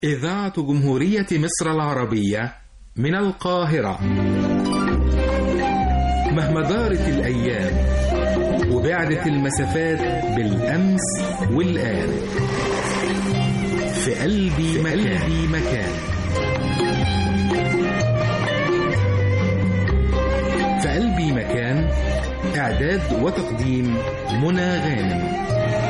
إذاعة جمهورية مصر العربية من القاهرة مهما دارت الأيام وبعدت المسافات بالأمس والآن في قلبي مكان, قلبي مكان في قلبي مكان إعداد وتقديم منى غانم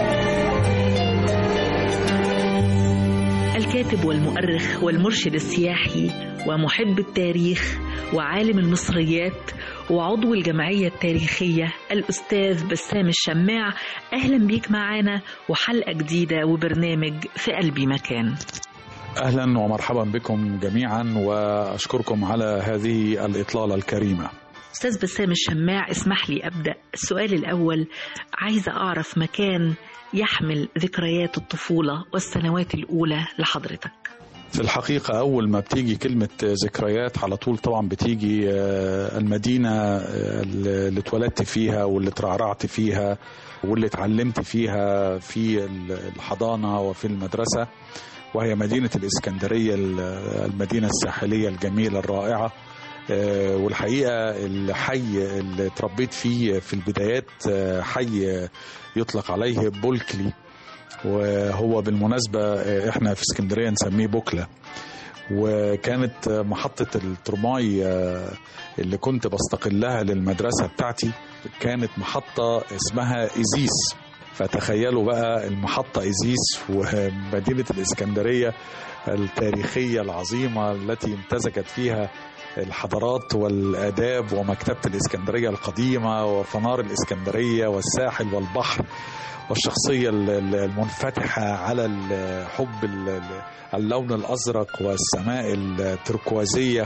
الكاتب والمؤرخ والمرشد السياحي ومحب التاريخ وعالم المصريات وعضو الجمعية التاريخية الأستاذ بسام الشماع أهلا بيك معانا وحلقة جديدة وبرنامج في قلبي مكان أهلا ومرحبا بكم جميعا وأشكركم على هذه الإطلالة الكريمة أستاذ بسام الشماع اسمح لي أبدأ السؤال الأول عايزة أعرف مكان يحمل ذكريات الطفولة والسنوات الأولى لحضرتك في الحقيقة أول ما بتيجي كلمة ذكريات على طول طبعا بتيجي المدينة اللي اتولدت فيها واللي اترعرعت فيها واللي اتعلمت فيها في الحضانة وفي المدرسة وهي مدينة الإسكندرية المدينة الساحلية الجميلة الرائعة والحقيقة الحي اللي اتربيت فيه في البدايات حي يطلق عليه بولكلي وهو بالمناسبة احنا في اسكندرية نسميه بوكلة وكانت محطة الترماي اللي كنت بستقلها للمدرسة بتاعتي كانت محطة اسمها إيزيس فتخيلوا بقى المحطة إيزيس ومدينة الإسكندرية التاريخية العظيمة التي امتزجت فيها الحضارات والآداب ومكتبة الإسكندرية القديمة وفنار الإسكندرية والساحل والبحر والشخصية المنفتحة على حب اللون الأزرق والسماء التركوازية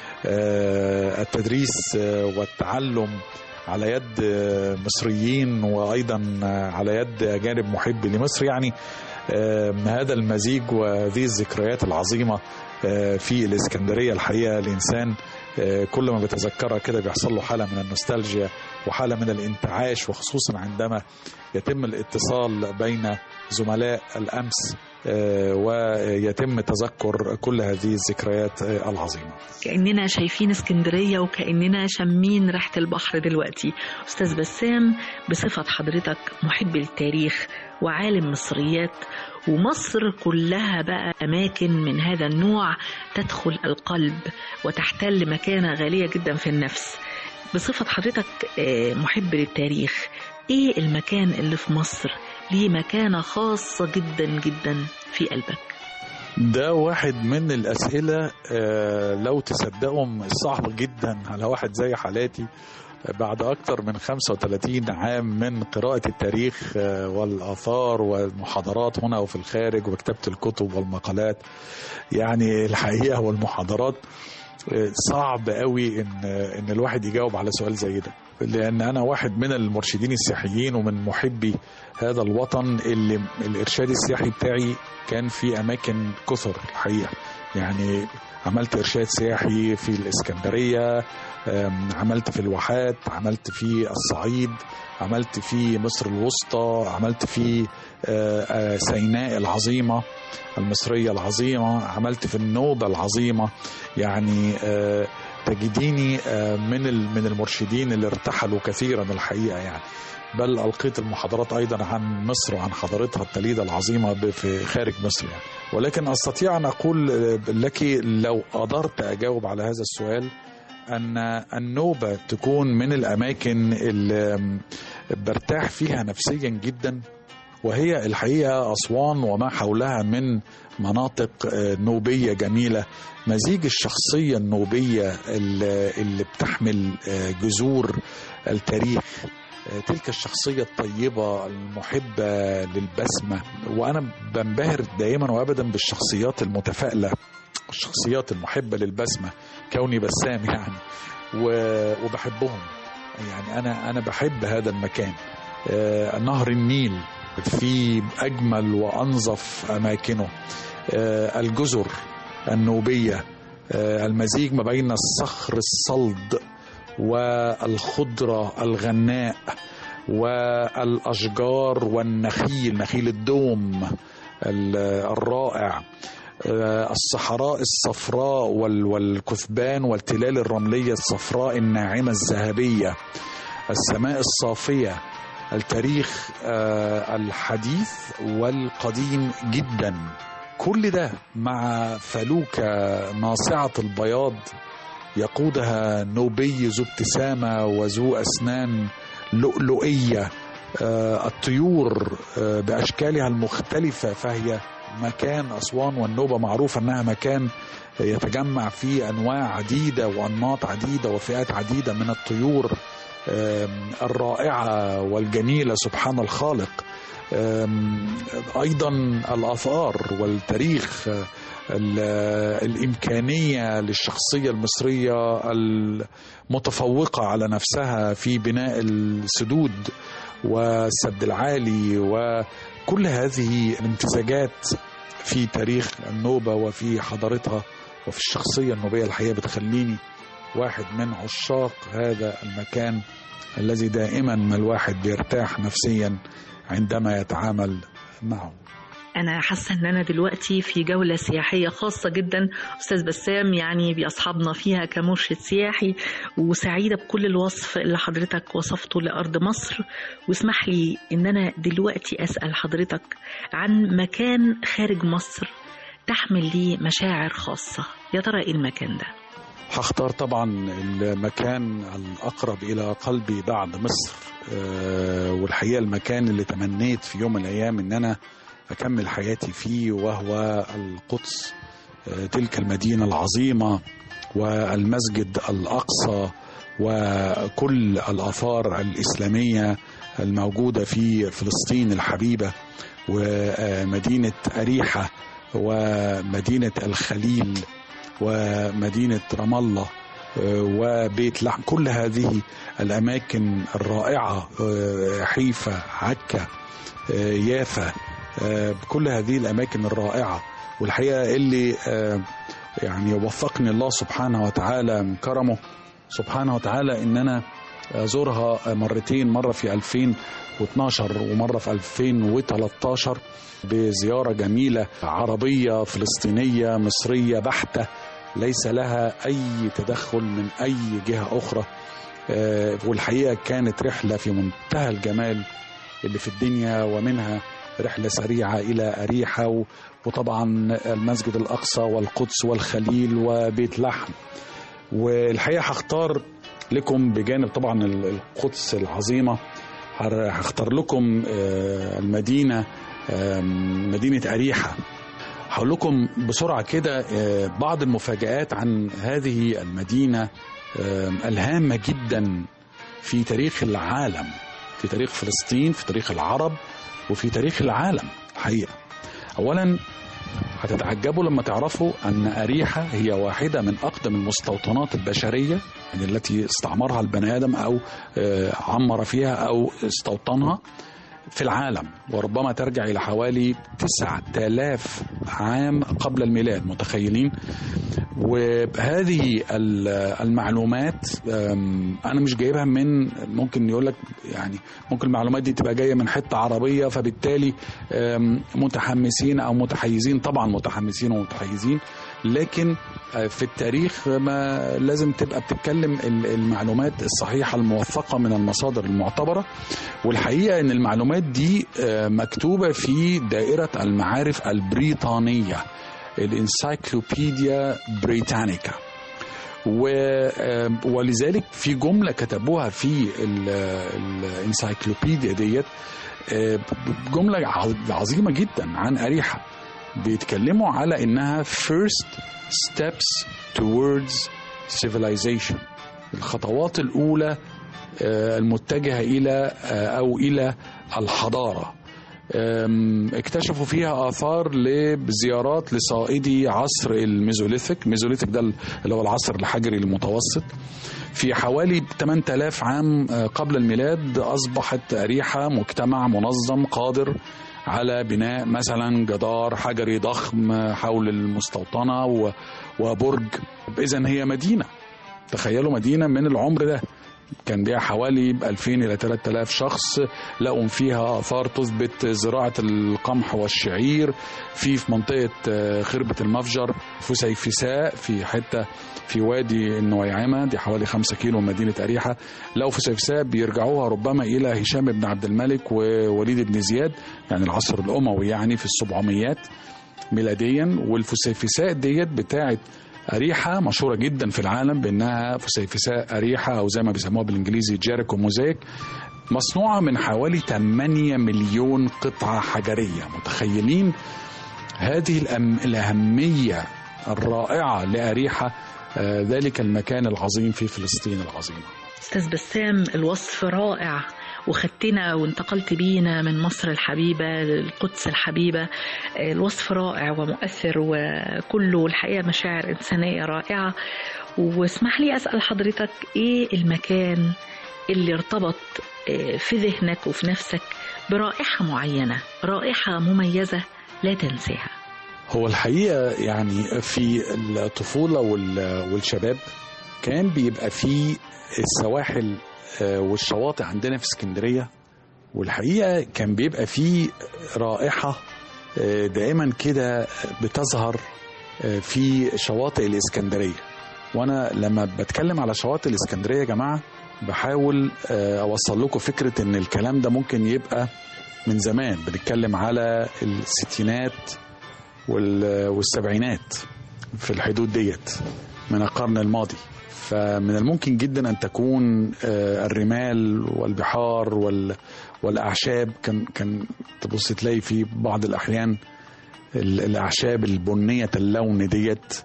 التدريس والتعلم على يد مصريين وأيضا على يد أجانب محب لمصر يعني هذا المزيج وهذه الذكريات العظيمة في الإسكندرية الحقيقة الإنسان كل ما بيتذكرها كده بيحصل له حالة من النوستالجيا وحالة من الانتعاش وخصوصا عندما يتم الاتصال بين زملاء الأمس ويتم تذكر كل هذه الذكريات العظيمة كأننا شايفين اسكندرية وكأننا شامين ريحة البحر دلوقتي أستاذ بسام بصفة حضرتك محب التاريخ وعالم مصريات ومصر كلها بقى أماكن من هذا النوع تدخل القلب وتحتل مكانة غالية جدا في النفس بصفة حضرتك محب للتاريخ إيه المكان اللي في مصر ليه مكانة خاصة جدا جدا في قلبك ده واحد من الأسئلة لو تصدقهم صعب جدا على واحد زي حالاتي بعد أكثر من 35 عام من قراءة التاريخ والآثار والمحاضرات هنا وفي الخارج وكتابة الكتب والمقالات يعني الحقيقة والمحاضرات صعب قوي ان ان الواحد يجاوب على سؤال زي ده لان انا واحد من المرشدين السياحيين ومن محبي هذا الوطن اللي الارشاد السياحي بتاعي كان في اماكن كثر الحقيقه يعني عملت ارشاد سياحي في الاسكندريه عملت في الواحات عملت في الصعيد عملت في مصر الوسطى عملت في سيناء العظيمه المصريه العظيمه عملت في النوبه العظيمه يعني تجديني من من المرشدين اللي ارتحلوا كثيرا الحقيقه يعني بل القيت المحاضرات ايضا عن مصر وعن حضارتها التليده العظيمه في خارج مصر يعني ولكن استطيع ان اقول لك لو قدرت اجاوب على هذا السؤال ان النوبه تكون من الاماكن اللي برتاح فيها نفسيا جدا وهي الحقيقه اسوان وما حولها من مناطق نوبيه جميله مزيج الشخصيه النوبيه اللي بتحمل جذور التاريخ تلك الشخصية الطيبة المحبة للبسمة وأنا بنبهر دائما وأبدا بالشخصيات المتفائلة الشخصيات المحبة للبسمة كوني بسام يعني وبحبهم يعني أنا أنا بحب هذا المكان نهر النيل في أجمل وأنظف أماكنه الجزر النوبية المزيج ما بين الصخر الصلد والخضرة الغناء والأشجار والنخيل نخيل الدوم الرائع آه، الصحراء الصفراء وال- والكثبان والتلال الرملية الصفراء الناعمة الذهبية السماء الصافية التاريخ آه، الحديث والقديم جدا كل ده مع فلوكة ناصعة البياض يقودها نوبي ذو ابتسامة وذو أسنان لؤلؤية آه، الطيور آه، بأشكالها المختلفة فهي مكان أسوان والنوبة معروف أنها مكان يتجمع فيه أنواع عديدة وأنماط عديدة وفئات عديدة من الطيور آم، الرائعة والجميلة سبحان الخالق آم، أيضا الآثار والتاريخ آه، ال- آه، الإمكانية للشخصية المصرية المتفوقة على نفسها في بناء السدود والسد العالي وكل هذه الامتزاجات في تاريخ النوبة وفي حضارتها وفي الشخصية النوبية الحقيقة بتخليني واحد من عشاق هذا المكان الذي دائما ما الواحد بيرتاح نفسيا عندما يتعامل معه أنا حاسة إن أنا دلوقتي في جولة سياحية خاصة جدا أستاذ بسام يعني بأصحابنا فيها كمرشد سياحي وسعيدة بكل الوصف اللي حضرتك وصفته لأرض مصر واسمح لي إن أنا دلوقتي أسأل حضرتك عن مكان خارج مصر تحمل ليه مشاعر خاصة يا ترى إيه المكان ده؟ هختار طبعا المكان الأقرب إلى قلبي بعد مصر آه، والحقيقة المكان اللي تمنيت في يوم من الأيام إن أنا أكمل حياتي فيه وهو القدس آه، تلك المدينة العظيمة والمسجد الأقصى وكل الآثار الإسلامية الموجودة في فلسطين الحبيبة ومدينة أريحة ومدينة الخليل ومدينة رام الله آه، وبيت لحم كل هذه الأماكن الرائعة آه، حيفا عكا آه، يافا آه، كل هذه الأماكن الرائعة والحقيقة اللي آه، يعني وفقني الله سبحانه وتعالى من كرمه سبحانه وتعالى إن أنا أزورها مرتين مرة في 2012 ومرة في 2013 بزيارة جميلة عربية فلسطينية مصرية بحتة ليس لها أي تدخل من أي جهة أخرى آه، والحقيقة كانت رحلة في منتهى الجمال اللي في الدنيا ومنها رحلة سريعة إلى أريحة و- وطبعا المسجد الأقصى والقدس والخليل وبيت لحم والحقيقة هختار لكم بجانب طبعا ال- القدس العظيمة هر- هختار لكم آه، المدينة آم، مدينة أريحة هقول لكم بسرعة كده آه، بعض المفاجآت عن هذه المدينة آم، الهامة جدا في تاريخ العالم في تاريخ فلسطين في تاريخ العرب وفي تاريخ العالم الحقيقة أولا هتتعجبوا لما تعرفوا أن أريحة هي واحدة من أقدم المستوطنات البشرية يعني التي استعمرها البني آدم أو آه، عمر فيها أو استوطنها في العالم وربما ترجع إلى حوالي 9000 عام قبل الميلاد متخيلين وهذه ال- المعلومات أم، انا مش جايبها من ممكن يقول لك يعني ممكن المعلومات دي تبقى جايه من حته عربيه فبالتالي أم، متحمسين او متحيزين طبعا متحمسين ومتحيزين لكن آه، في التاريخ ما لازم تبقى بتتكلم ال- المعلومات الصحيحه الموثقه من المصادر المعتبره والحقيقه ان المعلومات دي آه، مكتوبه في دائره المعارف البريطانيه الانسايكلوبيديا بريتانيكا و آه، ولذلك في جمله كتبوها في ال- الانسايكلوبيديا ديت آه، جمله ع- عظيمه جدا عن اريحه بيتكلموا على انها first steps towards civilization الخطوات الاولى آه، المتجهه الى آه، او الى الحضاره أم، اكتشفوا فيها اثار لزيارات لصائدي عصر الميزوليثيك ميزوليثيك ده اللي هو العصر الحجري المتوسط في حوالي 8000 عام آه، قبل الميلاد اصبحت اريحه مجتمع منظم قادر على بناء مثلا جدار حجري ضخم حول المستوطنه و- وبرج اذا هي مدينه تخيلوا مدينه من العمر ده كان بيها حوالي 2000 إلى 3000 شخص لقوا فيها آثار تثبت زراعة القمح والشعير في في منطقة آه، خربة المفجر في سيفساء في حتة في وادي النويعمة دي حوالي 5 كيلو من مدينة أريحة لو في سيفساء بيرجعوها ربما إلى هشام بن عبد الملك ووليد بن زياد يعني العصر الأموي يعني في السبعميات ميلاديا والفسيفساء ديت بتاعت أريحة مشهورة جدا في العالم بأنها فسيفساء أريحة أو زي ما بيسموها بالإنجليزي جيريكو موزايك مصنوعة من حوالي 8 مليون قطعة حجرية متخيلين هذه الأم... الأهمية الرائعة لأريحة آه، ذلك المكان العظيم في فلسطين العظيمة أستاذ بسام الوصف رائع وخدتنا وانتقلت بينا من مصر الحبيبة للقدس الحبيبة الوصف رائع ومؤثر وكله الحقيقة مشاعر إنسانية رائعة واسمح لي أسأل حضرتك إيه المكان اللي ارتبط آه، في ذهنك وفي نفسك برائحة معينة رائحة مميزة لا تنساها هو الحقيقة يعني في الطفولة وال- والشباب كان بيبقى في السواحل آه، والشواطئ عندنا في اسكندرية والحقيقة كان بيبقى في رائحة آه، دائما كده بتظهر آه، في شواطئ الإسكندرية وأنا لما بتكلم على شواطئ الإسكندرية يا جماعة بحاول آه، أوصل لكم فكرة إن الكلام ده ممكن يبقى من زمان بنتكلم على الستينات وال- والسبعينات في الحدود ديت من القرن الماضي فمن الممكن جدا ان تكون آه، الرمال والبحار وال- والاعشاب كان كان تبص تلاقي في بعض الاحيان ال- الاعشاب البنيه اللون ديت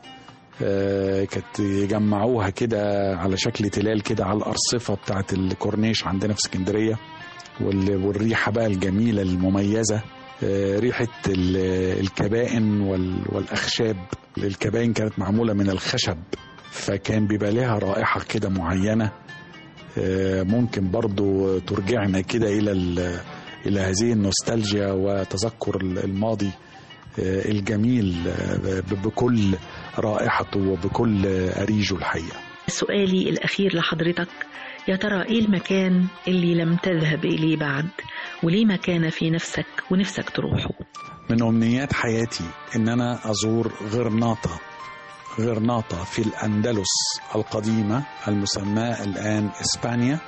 آه، كانت يجمعوها كده على شكل تلال كده على الارصفه بتاعت الكورنيش عندنا في اسكندريه وال- والريحه بقى الجميله المميزه آه، ريحه ال- الكبائن وال- والاخشاب الكبائن كانت معموله من الخشب فكان بيبقى لها رائحه كده معينه آه، ممكن برضو ترجعنا كده الى ال- الى هذه النوستالجيا وتذكر الماضي آه، الجميل آه، ب- بكل رائحته وبكل أريجه الحقيقة سؤالي الأخير لحضرتك يا ترى إيه المكان اللي لم تذهب إليه بعد وليه مكان في نفسك ونفسك تروحه من أمنيات حياتي إن أنا أزور غرناطة غرناطة في الأندلس القديمة المسماة الآن إسبانيا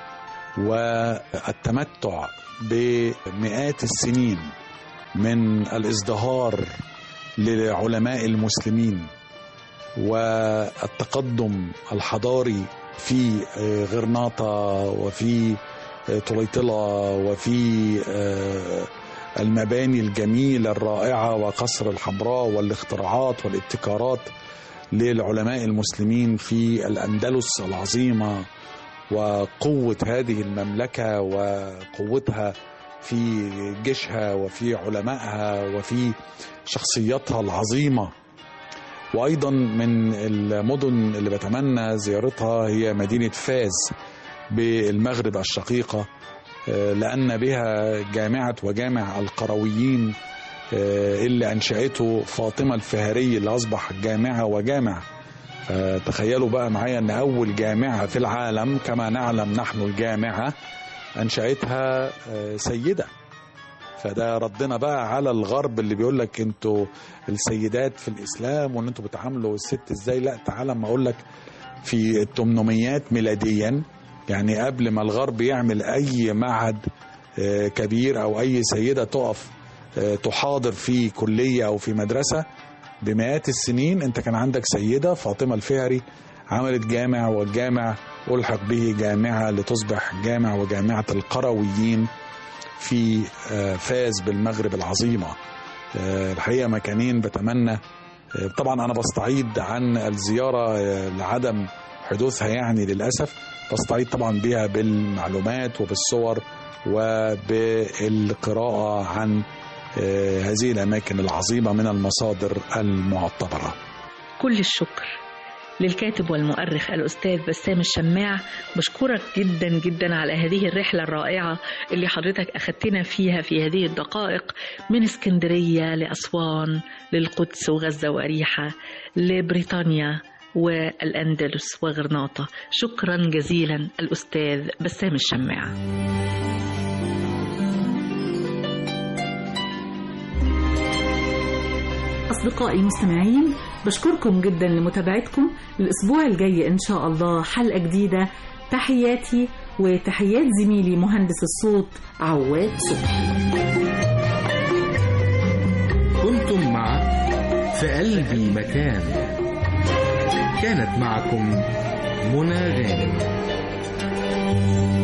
والتمتع بمئات السنين من الازدهار لعلماء المسلمين والتقدم الحضاري في غرناطة وفي طليطلة وفي المباني الجميلة الرائعة وقصر الحمراء والاختراعات والابتكارات للعلماء المسلمين في الأندلس العظيمة وقوة هذه المملكة وقوتها في جيشها وفي علمائها وفي شخصياتها العظيمة وأيضا من المدن اللي بتمنى زيارتها هي مدينة فاز بالمغرب الشقيقة لأن بها جامعة وجامع القرويين اللي أنشأته فاطمة الفهري اللي أصبح جامعة وجامع فتخيلوا بقى معايا أن أول جامعة في العالم كما نعلم نحن الجامعة أنشأتها سيدة فده ردنا بقى على الغرب اللي بيقول لك انتوا السيدات في الاسلام وان انتوا بتعاملوا الست ازاي لا تعالى ما اقول لك في الثمانميات ميلاديا يعني قبل ما الغرب يعمل اي معهد كبير او اي سيده تقف تحاضر في كليه او في مدرسه بمئات السنين انت كان عندك سيده فاطمه الفهري عملت جامع والجامع الحق به جامعه لتصبح جامع وجامعه القرويين في فاز بالمغرب العظيمه الحقيقه مكانين بتمنى طبعا انا بستعيد عن الزياره لعدم حدوثها يعني للاسف بستعيد طبعا بها بالمعلومات وبالصور وبالقراءه عن هذه الاماكن العظيمه من المصادر المعتبره كل الشكر للكاتب والمؤرخ الأستاذ بسام الشماع بشكرك جدا جدا على هذه الرحلة الرائعة اللي حضرتك أخدتنا فيها في هذه الدقائق من اسكندرية لأسوان للقدس وغزة وأريحة لبريطانيا والأندلس وغرناطة شكرا جزيلا الأستاذ بسام الشماع أصدقائي المستمعين بشكركم جدا لمتابعتكم الأسبوع الجاي إن شاء الله حلقة جديدة تحياتي وتحيات زميلي مهندس الصوت عواد صبحي كنتم مع في قلبي مكان كانت معكم منى غانم